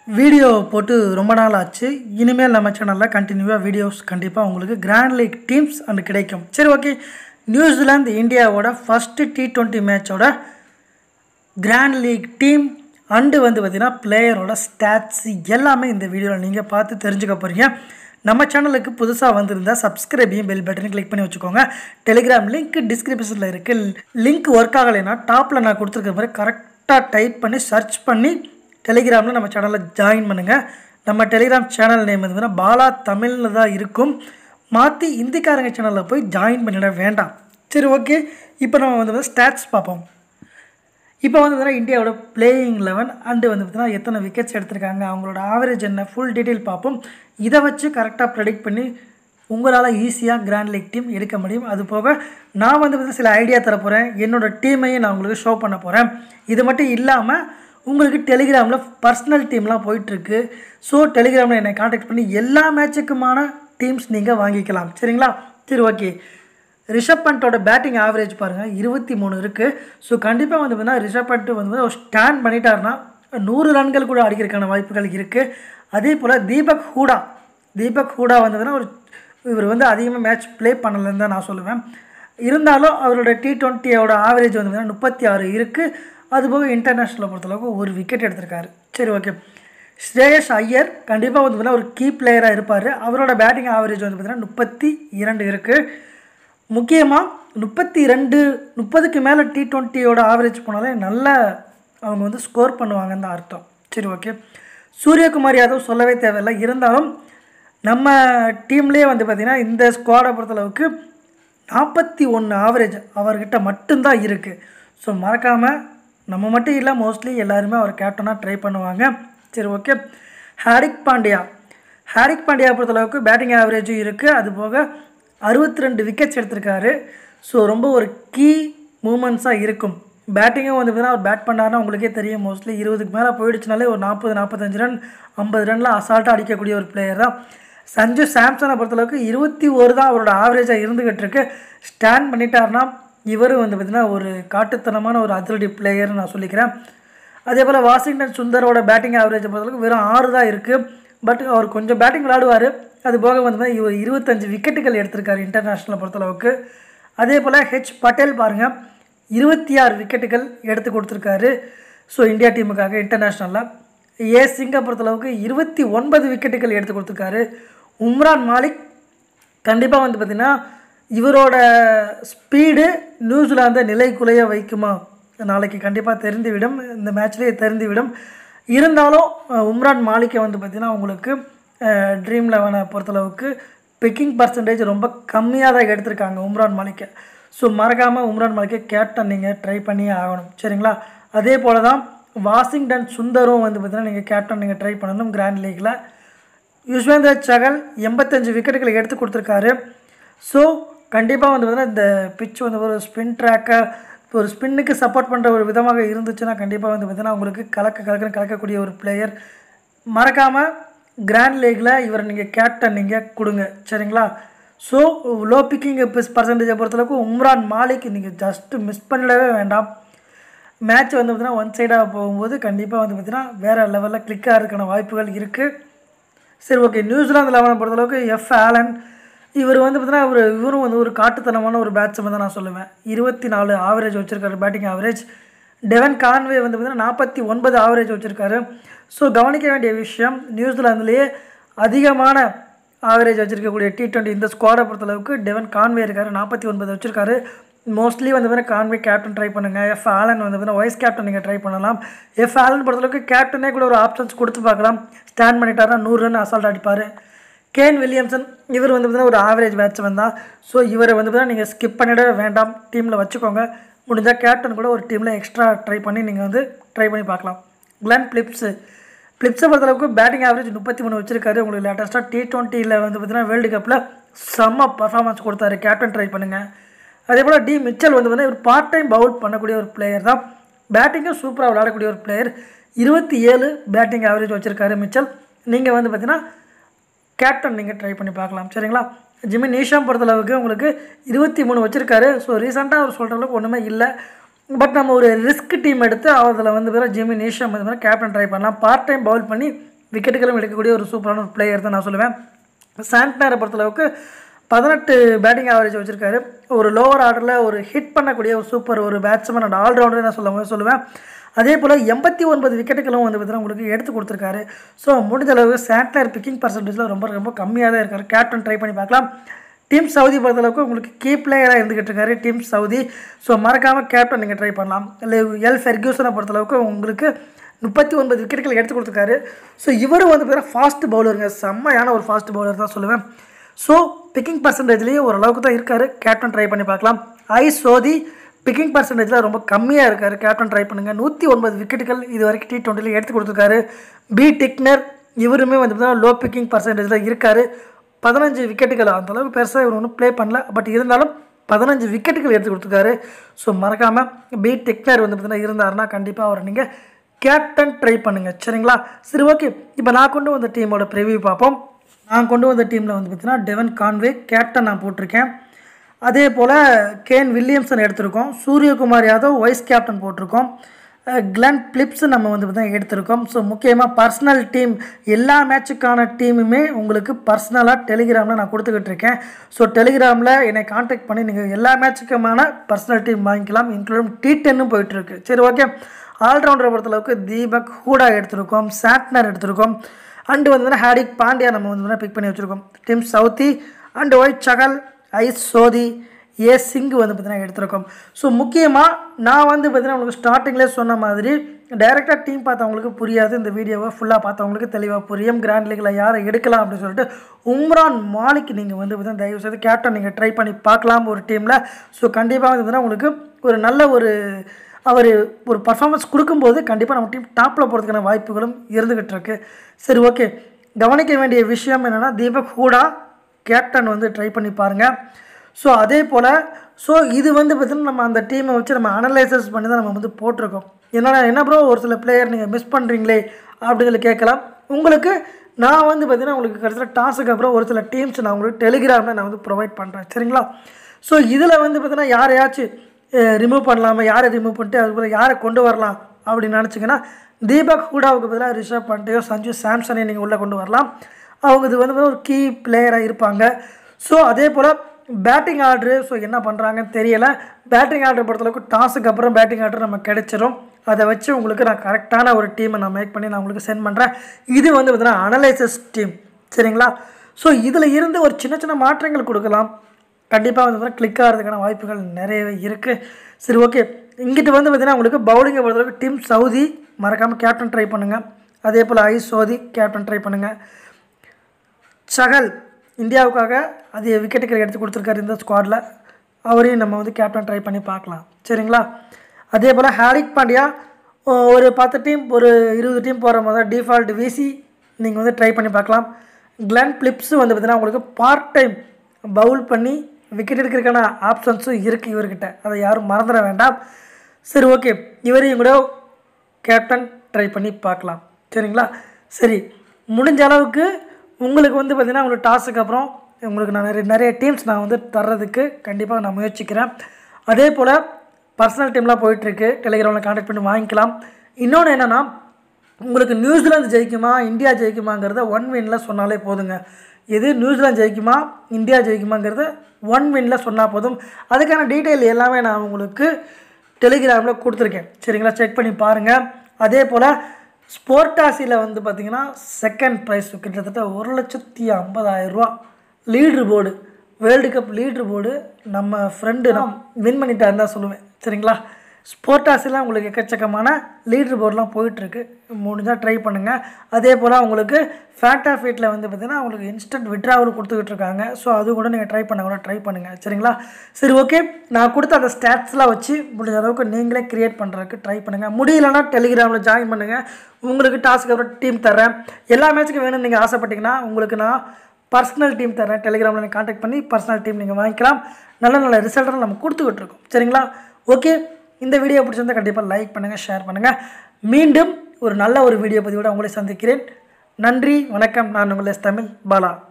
video போட்டு ரொம்ப நாள் ஆச்சு இனிமேல் நம்ம சேனலில் கண்டினியூவாக வீடியோஸ் கண்டிப்பாக உங்களுக்கு கிராண்ட் லீக் டீம்ஸ் அண்ட் கிடைக்கும் சரி ஓகே நியூசிலாந்து இந்தியாவோட ஃபஸ்ட்டு டி டுவெண்ட்டி மேட்சோட கிராண்ட் லீக் டீம் அண்டு வந்து பார்த்திங்கன்னா பிளேயரோட ஸ்டாட்ஸ் எல்லாமே இந்த வீடியோவில் நீங்கள் பார்த்து தெரிஞ்சுக்க போகிறீங்க நம்ம சேனலுக்கு புதுசாக வந்திருந்தால் சப்ஸ்கிரைபையும் பெல் பட்டனையும் கிளிக் பண்ணி வச்சுக்கோங்க டெலிகிராம் லிங்க் டிஸ்கிரிப்ஷனில் இருக்குது லிங்க் ஒர்க் ஆகலைன்னா டாப்பில் நான் கொடுத்துருக்க மாதிரி கரெக்டாக டைப் பண்ணி சர்ச் பண்ணி டெலிகிராமில் நம்ம சேனலில் ஜாயின் பண்ணுங்கள் நம்ம டெலிகிராம் சேனல் நேம் வந்து பாலா தமிழில் தான் இருக்கும் மாற்றி இந்திக்காரங்க சேனலில் போய் ஜாயின் பண்ணிட வேண்டாம் சரி ஓகே இப்போ நம்ம வந்து ஸ்டாட்ஸ் பார்ப்போம் இப்போ வந்து பார்த்தீங்கன்னா இந்தியாவோட பிளேயிங் லெவன் அண்டு வந்து பார்த்தீங்கன்னா எத்தனை விக்கெட்ஸ் எடுத்திருக்காங்க அவங்களோட ஆவரேஜ் என்ன ஃபுல் டீட்டெயில் பார்ப்போம் இதை வச்சு கரெக்டாக ப்ரெடிக்ட் பண்ணி உங்களால் ஈஸியாக கிராண்ட் லீக் டீம் எடுக்க முடியும் அது போக நான் வந்து பார்த்தீங்கன்னா சில ஐடியா தர போகிறேன் என்னோடய டீமையும் நான் உங்களுக்கு ஷோ பண்ண போகிறேன் இது மட்டும் இல்லாமல் உங்களுக்கு டெலிகிராமில் பர்சனல் டீம்லாம் போயிட்டுருக்கு ஸோ டெலிகிராமில் என்னை காண்டாக்ட் பண்ணி எல்லா மேட்சுக்குமான டீம்ஸ் நீங்கள் வாங்கிக்கலாம் சரிங்களா சரி ஓகே ரிஷப் பண்டோட பேட்டிங் ஆவரேஜ் பாருங்கள் இருபத்தி மூணு இருக்குது ஸோ கண்டிப்பாக வந்து பார்த்தீங்கன்னா ரிஷப் பண்ட் வந்து ஒரு ஸ்டாண்ட் பண்ணிட்டாருன்னா நூறு ரன்கள் கூட அடிக்கிறதுக்கான வாய்ப்புகள் இருக்குது அதே போல் தீபக் ஹூடா தீபக் ஹூடா வந்து ஒரு இவர் வந்து அதிகமாக மேட்ச் ப்ளே பண்ணலன்னு தான் நான் சொல்லுவேன் இருந்தாலும் அவரோட டி ட்வெண்ட்டியோட ஆவரேஜ் வந்து பார்த்தீங்கன்னா முப்பத்தி ஆறு இருக்குது அதுபோக இன்டர்நேஷ்னலை பொறுத்தளவுக்கு ஒரு விக்கெட் எடுத்திருக்காரு சரி ஓகே ஸ்ரேயஸ் ஐயர் கண்டிப்பாக வந்து பார்த்தீங்கன்னா ஒரு கீ பிளேயராக இருப்பார் அவரோட பேட்டிங் ஆவரேஜ் வந்து பார்த்தீங்கன்னா முப்பத்தி இரண்டு இருக்குது முக்கியமாக முப்பத்தி ரெண்டு முப்பதுக்கு மேலே டி ட்வெண்ட்டியோட ஆவரேஜ் போனாலே நல்ல அவங்க வந்து ஸ்கோர் பண்ணுவாங்கன்னு தான் அர்த்தம் சரி ஓகே சூரியகுமார் யாதவ் சொல்லவே தேவையில்லை இருந்தாலும் நம்ம டீம்லேயே வந்து பார்த்திங்கன்னா இந்த ஸ்குவாடை பொறுத்தளவுக்கு நாற்பத்தி ஒன்று ஆவரேஜ் அவர்கிட்ட மட்டும்தான் இருக்குது ஸோ மறக்காமல் நம்ம மட்டும் இல்லை மோஸ்ட்லி எல்லாருமே அவர் கேப்டனாக ட்ரை பண்ணுவாங்க சரி ஓகே ஹாரிக் பாண்டியா ஹாரிக் பாண்டியா பொறுத்தளவுக்கு பேட்டிங் ஆவரேஜும் இருக்குது அது போக அறுபத்தி ரெண்டு விக்கெட்ஸ் எடுத்திருக்காரு ஸோ ரொம்ப ஒரு கீ மூமெண்ட்ஸாக இருக்கும் பேட்டிங்கும் வந்து பார்த்தீங்கன்னா அவர் பேட் பண்ணாருன்னா உங்களுக்கே தெரியும் மோஸ்ட்லி இருபதுக்கு மேலே போயிடுச்சுனாலே ஒரு நாற்பது நாற்பத்தஞ்சு ரன் ஐம்பது ரனில் அசால்ட்டாக அடிக்கக்கூடிய ஒரு பிளேயர் தான் சஞ்சு சாம்சனை பொறுத்தளவுக்கு இருபத்தி ஒரு தான் அவரோட ஆவரேஜாக இருந்துக்கிட்டு இருக்கு ஸ்டாண்ட் பண்ணிட்டாருன்னா இவரும் வந்து பார்த்திங்கன்னா ஒரு காட்டுத்தனமான ஒரு அதிரடி பிளேயர்னு நான் சொல்லிக்கிறேன் அதே போல் வாஷிங்டன் சுந்தரோட பேட்டிங் ஆவரேஜை பொறுத்தளவுக்கு வெறும் ஆறு தான் இருக்குது பட் அவர் கொஞ்சம் பேட்டிங் விளாடுவார் அது போக வந்து இவர் இருபத்தஞ்சு விக்கெட்டுகள் எடுத்திருக்காரு இன்டர்நேஷ்னலை பொறுத்தளவுக்கு அதே போல் ஹெச் பட்டேல் பாருங்கள் இருபத்தி ஆறு விக்கெட்டுகள் எடுத்து கொடுத்துருக்காரு ஸோ இந்தியா டீமுக்காக இன்டர்நேஷ்னலில் ஏ சிங்கை பொறுத்தளவுக்கு இருபத்தி ஒன்பது விக்கெட்டுகள் எடுத்து கொடுத்துருக்காரு உம்ரான் மாலிக் கண்டிப்பாக வந்து பார்த்திங்கன்னா இவரோட ஸ்பீடு நியூசிலாந்தை நிலை குலைய வைக்குமா நாளைக்கு கண்டிப்பாக தெரிந்துவிடும் இந்த மேட்ச்லேயே தெரிந்துவிடும் இருந்தாலும் உம்ரான் மாலிக்கை வந்து பார்த்திங்கன்னா உங்களுக்கு ட்ரீம் லெவனை பொறுத்தளவுக்கு பிக்கிங் பர்சன்டேஜ் ரொம்ப கம்மியாக தான் எடுத்திருக்காங்க உம்ரான் மாலிக்கை ஸோ மறக்காமல் உம்ரான் மாலிக்கை கேப்டன் நீங்கள் ட்ரை பண்ணியே ஆகணும் சரிங்களா அதே போல் தான் வாஷிங்டன் சுந்தரும் வந்து பார்த்திங்கன்னா நீங்கள் கேப்டன் நீங்கள் ட்ரை பண்ணணும் கிராண்ட் லீக்கில் யுஸ்வேந்தர் சகல் எண்பத்தஞ்சு விக்கெட்டுகளை எடுத்து கொடுத்துருக்காரு ஸோ கண்டிப்பாக வந்து பார்த்திங்கன்னா இந்த பிச் வந்து ஒரு ஸ்பின் ட்ராக்கை ஒரு ஸ்பின்னுக்கு சப்போர்ட் பண்ணுற ஒரு விதமாக இருந்துச்சுன்னா கண்டிப்பாக வந்து பார்த்திங்கன்னா உங்களுக்கு கலக்க கலக்கன்னு கலக்கக்கூடிய ஒரு பிளேயர் மறக்காமல் கிராண்ட் லீக்கில் இவரை நீங்கள் கேப்டன் நீங்கள் கொடுங்க சரிங்களா ஸோ லோ பிக்கிங் பர்சன்டேஜை பொறுத்தளவுக்கு உம்ரான் மாலிக் நீங்கள் ஜஸ்ட்டு மிஸ் பண்ணிடவே வேண்டாம் மேட்ச் வந்து பார்த்திங்கன்னா ஒன் சைடாக போகும்போது கண்டிப்பாக வந்து பார்த்திங்கன்னா வேறு லெவலில் கிளிக் ஆகிறதுக்கான வாய்ப்புகள் இருக்குது சரி ஓகே நியூசிலாந்து லெவனை பொறுத்தளவுக்கு எஃப் ஆலன் இவர் வந்து பார்த்தீங்கன்னா ஒரு இவரும் வந்து ஒரு காட்டுத்தனமான ஒரு பேட்ஸ்மேன் தான் நான் சொல்லுவேன் இருபத்தி நாலு ஆவரேஜ் வச்சுருக்காரு பேட்டிங் ஆவரேஜ் டெவன் கான்வே வந்து பார்த்திங்கன்னா நாற்பத்தி ஒன்பது ஆவரேஜ் வச்சுருக்காரு ஸோ கவனிக்க வேண்டிய விஷயம் நியூசிலாந்துலேயே அதிகமான ஆவரேஜ் வச்சுருக்கக்கூடிய டி ட்வெண்ட்டி இந்த ஸ்குவாடை பொறுத்தளவுக்கு டெவன் கான்வே இருக்கார் நாற்பத்தி ஒன்பது வச்சுருக்காரு மோஸ்ட்லி வந்து பார்த்தீங்கன்னா கான்வே கேப்டன் ட்ரை பண்ணுங்கள் எஃப் ஆலன் வந்து பார்த்தீங்கன்னா வைஸ் கேப்டன் நீங்கள் ட்ரை பண்ணலாம் எஃப் ஆலன் பொறுத்தளவுக்கு கேப்டனே கூட ஒரு ஆப்ஷன்ஸ் கொடுத்து பார்க்கலாம் ஸ்டாண்ட் பண்ணிட்டாருன்னா நூறு ரன் அசால்ட் அடிப்பார் கேன் வில்லியம்சன் இவர் வந்து பார்த்தீங்கன்னா ஒரு ஆவரேஜ் பேட்ஸ்மேன் தான் ஸோ இவரை வந்து பார்த்தீங்கன்னா நீங்கள் ஸ்கிப் பண்ணிட வேண்டாம் டீமில் வச்சுக்கோங்க முடிஞ்சால் கேப்டன் கூட ஒரு டீமில் எக்ஸ்ட்ரா ட்ரை பண்ணி நீங்கள் வந்து ட்ரை பண்ணி பார்க்கலாம் கிளன் பிளிப்ஸு பிளிப்ஸை பொறுத்தளவுக்கு பேட்டிங் ஆவரேஜ் முப்பத்தி மூணு வச்சிருக்காரு உங்களுக்கு லேட்டஸ்ட்டாக டி ட்வெண்ட்டியில் வந்து பார்த்தீங்கன்னா வேர்ல்டு கப்பில் செம்ம பர்ஃபார்மன்ஸ் கொடுத்தாரு கேப்டன் ட்ரை பண்ணுங்கள் அதே போல் டி மிச்சல் வந்து பார்த்தீங்கன்னா ஒரு பார்ட் டைம் பவுல் பண்ணக்கூடிய ஒரு பிளேயர் தான் பேட்டிங்கும் சூப்பராக விளையாடக்கூடிய ஒரு பிளேயர் இருபத்தி ஏழு பேட்டிங் ஆவரேஜ் வச்சுருக்காரு மிச்சல் நீங்கள் வந்து பார்த்தீங்கன்னா கேப்டன் நீங்கள் ட்ரை பண்ணி பார்க்கலாம் சரிங்களா ஜிம்மி நீஷாம் பொறுத்தளவுக்கு உங்களுக்கு இருபத்தி மூணு வச்சுருக்காரு ஸோ ரீசெண்டாக அவர் சொல்கிற அளவுக்கு ஒன்றுமே இல்லை பட் நம்ம ஒரு ரிஸ்க் டீம் எடுத்து அதில் வந்து பேர் ஜிம்மி நீஷாம் வந்து கேப்டன் ட்ரை பண்ணலாம் பார்ட் டைம் பவுல் பண்ணி விக்கெட்டுகளும் எடுக்கக்கூடிய ஒரு சூப்பரான ஒரு பிளேயர் தான் நான் சொல்லுவேன் சாண்ட்னரை பொறுத்தளவுக்கு பதினெட்டு பேட்டிங் ஆவரேஜ் வச்சுருக்காரு ஒரு லோவர் ஆர்டரில் ஒரு ஹிட் பண்ணக்கூடிய ஒரு சூப்பர் ஒரு பேட்ஸ்மேன் அண்ட் ஆல்ரவுண்டர் நான் சொல்ல சொல்லுவேன் அதே போல் எண்பத்தி ஒன்பது விக்கெட்டுகளும் வந்து பார்த்தீங்கன்னா உங்களுக்கு எடுத்து கொடுத்துருக்காரு ஸோ முடிஞ்ச அளவுக்கு சாண்ட்னர் பிக்கிங் பர்சன்டேஜில் ரொம்ப ரொம்ப கம்மியாக தான் இருக்கார் கேப்டன் ட்ரை பண்ணி பார்க்கலாம் டீம் சவுதி பொறுத்தளவுக்கு உங்களுக்கு கீ பிளேயராக இருந்துகிட்டு இருக்காரு டீம் சவுதி ஸோ மறக்காமல் கேப்டன் நீங்கள் ட்ரை பண்ணலாம் இல்லை எல் ஃபெர்கியூசனை பொறுத்தளவுக்கு உங்களுக்கு முப்பத்தி ஒன்பது விக்கெட்டுகள் எடுத்து கொடுத்துருக்காரு ஸோ இவரும் வந்து பார்த்தீங்கன்னா ஃபாஸ்ட் பவுலருங்க செம்மையான ஒரு ஃபாஸ்ட் பவுலர் தான் சொல்லுவேன் ஸோ பிக்கிங் பர்சன்டேஜ்லேயே ஓரளவுக்கு தான் இருக்கார் கேப்டன் ட்ரை பண்ணி பார்க்கலாம் ஐ சோதி பிக்கிங் பர்சன்டேஜில் ரொம்ப கம்மியாக இருக்கார் கேப்டன் ட்ரை பண்ணுங்கள் நூற்றி ஒன்பது விக்கெட்டுகள் இது வரைக்கும் டி டுவெண்ட்டியில் எடுத்து கொடுத்துருக்காரு பி டிக்னர் இவருமே வந்து பார்த்தீங்கன்னா லோ பிக்கிங் பர்சன்டேஜில் இருக்கார் பதினஞ்சு விக்கெட்டுகள் அந்த அளவுக்கு பெருசாக இவர் ஒன்றும் ப்ளே பண்ணல பட் இருந்தாலும் பதினஞ்சு விக்கெட்டுகள் எடுத்து கொடுத்துருக்காரு ஸோ மறக்காமல் பி டெக்னர் வந்து பார்த்தீங்கன்னா இருந்தாருன்னா கண்டிப்பாக அவரை நீங்கள் கேப்டன் ட்ரை பண்ணுங்கள் சரிங்களா சரி ஓகே இப்போ நான் கொண்டு வந்த டீமோட ப்ரிவியூ பார்ப்போம் நான் கொண்டு வந்த டீமில் வந்து பார்த்தீங்கன்னா டெவன் கான்வே கேப்டன் நான் போட்டிருக்கேன் அதே போல் கேன் வில்லியம்சன் எடுத்திருக்கோம் சூரியகுமார் யாதவ் வைஸ் கேப்டன் போட்டிருக்கோம் கிளன் பிலிப்ஸ் நம்ம வந்து பார்த்தீங்கன்னா எடுத்திருக்கோம் ஸோ முக்கியமாக பர்சனல் டீம் எல்லா மேட்சுக்கான டீமுமே உங்களுக்கு பர்சனலாக டெலிகிராமில் நான் கொடுத்துக்கிட்டு இருக்கேன் ஸோ டெலிகிராமில் என்னை காண்டாக்ட் பண்ணி நீங்கள் எல்லா மேட்சுக்குமான பர்சனல் டீம் வாங்கிக்கலாம் இன்க்ளூடிங் டி டென்னும் போயிட்டுருக்கு சரி ஓகே ஆல்ரவுண்டரை பொறுத்தளவுக்கு தீபக் ஹூடா எடுத்திருக்கோம் சாட்னர் எடுத்திருக்கோம் அண்டு வந்து ஹாரிக் பாண்டியா நம்ம வந்து பிக் பண்ணி வச்சுருக்கோம் டீம் சவுத்தி அண்டு ஒயிட் சகல் ஐஸ் சோதி ஏ சிங் வந்து பார்த்தீங்கன்னா எடுத்திருக்கோம் ஸோ முக்கியமாக நான் வந்து பார்த்தீங்கன்னா உங்களுக்கு ஸ்டார்டிங்லேயே சொன்ன மாதிரி டைரெக்டாக டீம் பார்த்தவங்களுக்கு புரியாது இந்த வீடியோவை ஃபுல்லாக பார்த்தவங்களுக்கு தெளிவாக புரியும் கிராண்ட் லீக்கில் யாரை எடுக்கலாம் அப்படின்னு சொல்லிட்டு உம்ரான் மாலிக் நீங்கள் வந்து பார்த்தீங்கன்னா தயவு செய்து கேப்டன் நீங்கள் ட்ரை பண்ணி பார்க்கலாம் ஒரு டீமில் ஸோ கண்டிப்பாக வந்து பார்த்தீங்கன்னா உங்களுக்கு ஒரு நல்ல ஒரு அவர் ஒரு பர்ஃபார்மன்ஸ் கொடுக்கும்போது கண்டிப்பாக நம்ம டீம் டாப்பில் போகிறதுக்கான வாய்ப்புகளும் இருந்துக்கிட்டு இருக்கு சரி ஓகே கவனிக்க வேண்டிய விஷயம் என்னென்னா தீபக் ஹூடா கேப்டன் வந்து ட்ரை பண்ணி பாருங்கள் ஸோ அதே போல் ஸோ இது வந்து பார்த்திங்கன்னா நம்ம அந்த டீமை வச்சு நம்ம அனலைசஸ் பண்ணி தான் நம்ம வந்து போட்டிருக்கோம் என்னடா என்ன ப்ரோ ஒரு சில பிளேயர் நீங்கள் மிஸ் பண்ணுறீங்களே அப்படின்னு சொல்லி கேட்கலாம் உங்களுக்கு நான் வந்து பார்த்தீங்கன்னா உங்களுக்கு கடைசியில் டாஸுக்கு அப்புறம் ஒரு சில டீம்ஸ் நான் உங்களுக்கு டெலிகிராமில் நான் வந்து ப்ரொவைட் பண்ணுறேன் சரிங்களா ஸோ இதில் வந்து பார்த்தீங்கன்னா யாரையாச்சும் ரிமூவ் பண்ணலாமா யாரை ரிமூவ் பண்ணிட்டு அதுக்கப்புறம் யாரை கொண்டு வரலாம் அப்படின்னு நினச்சிங்கன்னா தீபக் ஹூடாவுக்கு பதிலாக ரிஷப் பண்டையோ சஞ்சு சாம்சனை நீங்கள் உள்ளே கொண்டு வரலாம் அவங்க இது வந்து ஒரு கீ பிளேயராக இருப்பாங்க ஸோ அதே போல் பேட்டிங் ஆர்டரு ஸோ என்ன பண்ணுறாங்கன்னு தெரியலை பேட்டிங் ஆர்டர் பொறுத்தளவுக்கு டாஸுக்கு அப்புறம் பேட்டிங் ஆர்டர் நம்ம கிடைச்சிரும் அதை வச்சு உங்களுக்கு நான் கரெக்டான ஒரு டீமை நான் மேக் பண்ணி நான் உங்களுக்கு சென்ட் பண்ணுறேன் இது வந்து பார்த்தீங்கன்னா அனலைசஸ் டீம் சரிங்களா ஸோ இதில் இருந்து ஒரு சின்ன சின்ன மாற்றங்கள் கொடுக்கலாம் கண்டிப்பாக வந்து பார்த்தீங்கன்னா கிளிக் ஆகிறதுக்கான வாய்ப்புகள் நிறையவே இருக்குது சரி ஓகே இங்கிட்டு வந்து பார்த்தீங்கன்னா உங்களுக்கு பவுலிங்கை பொறுத்தளவுக்கு டீம் சவுதி மறக்காமல் கேப்டன் ட்ரை பண்ணுங்கள் அதே போல் ஐ சோதி கேப்டன் ட்ரை பண்ணுங்கள் சகல் இந்தியாவுக்காக அதிக விக்கெட்டுகள் எடுத்து கொடுத்துருக்காரு இந்த ஸ்குவாடில் அவரையும் நம்ம வந்து கேப்டன் ட்ரை பண்ணி பார்க்கலாம் சரிங்களா அதே போல் ஹாரிக் பாண்டியா ஒரு பத்து டீம் ஒரு இருபது டீம் போகிற மாதிரி டிஃபால்ட் விசி நீங்கள் வந்து ட்ரை பண்ணி பார்க்கலாம் கிளன் பிலிப்ஸ் வந்து பார்த்தீங்கன்னா உங்களுக்கு பார்ட் டைம் பவுல் பண்ணி விக்கெட் எடுக்கிறதுக்கான ஆப்ஷன்ஸும் இருக்குது இவர்கிட்ட அதை யாரும் மறந்துட வேண்டாம் சரி ஓகே இவரையும் கூட கேப்டன் ட்ரை பண்ணி பார்க்கலாம் சரிங்களா சரி முடிஞ்ச அளவுக்கு உங்களுக்கு வந்து பார்த்திங்கன்னா உங்களுக்கு டாஸுக்கு அப்புறம் உங்களுக்கு நான் நிறைய நிறைய டீம்ஸ் நான் வந்து தர்றதுக்கு கண்டிப்பாக நான் முயற்சிக்கிறேன் அதே போல் பர்சனல் டீம்லாம் போயிட்டுருக்கு டெலிகிராமில் கான்டாக்ட் பண்ணி வாங்கிக்கலாம் இன்னொன்று என்னென்னா உங்களுக்கு நியூசிலாந்து ஜெயிக்குமா இந்தியா ஜெயிக்குமாங்கிறத ஒன் வின்னில் சொன்னாலே போதுங்க எது நியூசிலாந்து ஜெயிக்குமா இந்தியா ஜெயிக்குமாங்கிறத ஒன் வின்னில் சொன்னால் போதும் அதுக்கான டீட்டெயில் எல்லாமே நான் உங்களுக்கு டெலிகிராமில் கொடுத்துருக்கேன் சரிங்களா செக் பண்ணி பாருங்கள் அதே போல் ஸ்போர்டாசியில் வந்து பார்த்திங்கன்னா செகண்ட் ப்ரைஸ் கிட்டத்தட்ட ஒரு லட்சத்தி ஐம்பதாயிரம் ரூபா leaderboard world cup leaderboard நம்ம ஃப்ரெண்டு நான் வின் பண்ணிட்டாருன்னு தான் சொல்லுவேன் சரிங்களா ஸ்போர்டாஸில் உங்களுக்கு எக்கச்சக்கமான லீட்ரு போர்டெலாம் போயிட்டுருக்கு முடிஞ்சால் ட்ரை பண்ணுங்கள் அதே போல் உங்களுக்கு ஃபேக்ட் ஆஃப் ஃபீட்டில் வந்து பார்த்திங்கன்னா உங்களுக்கு இன்ஸ்டன்ட் விட்ராவல் கொடுத்துக்கிட்டு இருக்காங்க ஸோ அது கூட நீங்கள் ட்ரை பண்ண கூட ட்ரை பண்ணுங்கள் சரிங்களா சரி ஓகே நான் கொடுத்த அந்த ஸ்டாட்ஸ்லாம் வச்சு முடிஞ்ச அளவுக்கு நீங்களே க்ரியேட் பண்ணுறதுக்கு ட்ரை பண்ணுங்கள் முடியலன்னா டெலிகிராமில் ஜாயின் பண்ணுங்கள் உங்களுக்கு டாஸ்க்கு அப்புறம் டீம் தரேன் எல்லா மேட்ச்சுக்கும் வேணும்னு நீங்கள் ஆசைப்பட்டீங்கன்னா உங்களுக்கு நான் பர்சனல் டீம் தரேன் டெலிகிராமில் நீங்கள் காண்டாக்ட் பண்ணி பர்சனல் டீம் நீங்கள் வாங்கிக்கலாம் நல்ல நல்ல ரிசல்ட்டை நம்ம கொடுத்துக்கிட்டு இருக்கோம் சரிங்களா ஓகே இந்த வீடியோ பிடிச்சிருந்தா கண்டிப்பாக லைக் பண்ணுங்கள் ஷேர் பண்ணுங்கள் மீண்டும் ஒரு நல்ல ஒரு வீடியோ பதிவோடு உங்களை சந்திக்கிறேன் நன்றி வணக்கம் நான் உங்கள் எஸ் தமிழ் பாலா